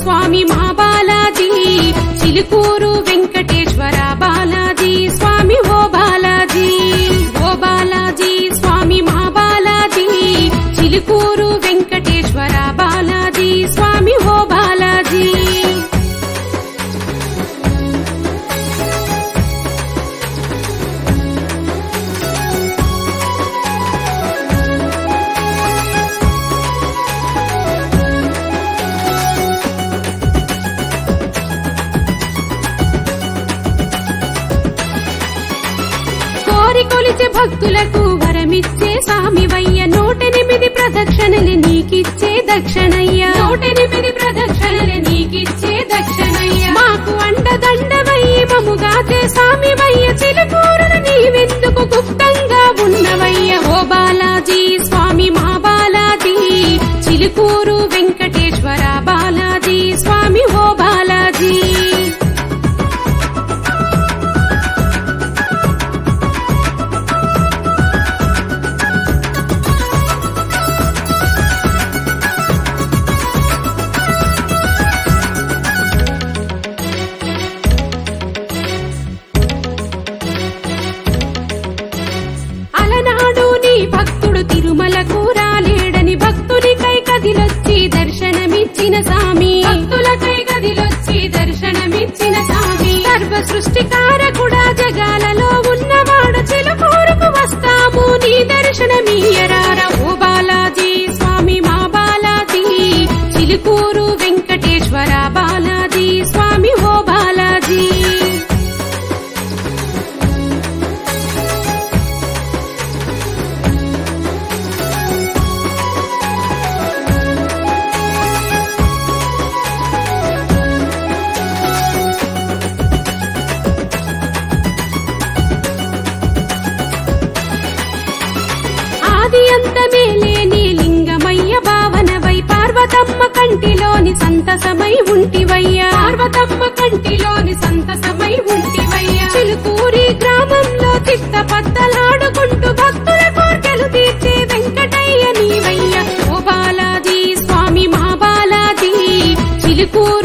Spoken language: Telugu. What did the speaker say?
స్వామి మా బాలాజీ చిలుకూరు వెంకటేశ్వర బాలాజీ స్వామి ఓ బాలాజీ ఓ బాలాజీ స్వామి మా బాలాజీ చిలుకూరు వెంకటేశ్వర బాలాజీ స్వామి ఓ బాలాజీ కోరి కొలిచే భక్తులకు వరమిచ్చే సామివయ్య నూటెనిమిది ప్రదక్షిణలు నీకిచ్చే దక్షిణయ్య నూటెనిమిది ప్రదక్షిణలు నీకిచ్చే దక్షిణయ్య మాకు అండదండవయ్యి మముగాచే సామివయ్య చిలుకూరును నీవెందుకు గుప్తంగా ఉన్నవయ్య ఓ బాలాజీ స్వామి మా బాలాజీ చిలుకూరు వెంకటేశ్వర బాలాజీ స్వామి ఓ బాలాజీ అలనాడు నీ భక్తుడు తిరుమలకు రాలేడని భక్తునికై కదిలొచ్చి దర్శనమిచ్చిన సామి భక్తులకై కదిలొచ్చి దర్శనమిచ్చిన సామి సర్వ సృష్టికారకుడా జగాలలో ఉన్నవాడు చిలుకూరుకు వస్తాము నీ దర్శనమీయరార ఓ బాలాజీ స్వామి మా బాలాజీ చిలుకూరు వెంకటేశ్వర బాలాజీ స్వామి ఓ బాలాజీ ఆది అంతమే లేని లింగమయ్య భావనవై పార్వతమ్మ కంటిలోని సంతసమై ఉంటివయ్య పార్వతమ్మ కంటిలోని సంతసమై ఉంటివయ్య చిలుకూరి గ్రామంలో చిత్త పద్దలాడుకుంటూ భక్తుల కోర్కెలు తీర్చే వెంకటయ్య నీవయ్య ఓ బాలాజీ స్వామి మా బాలాజీ చిలుకూరు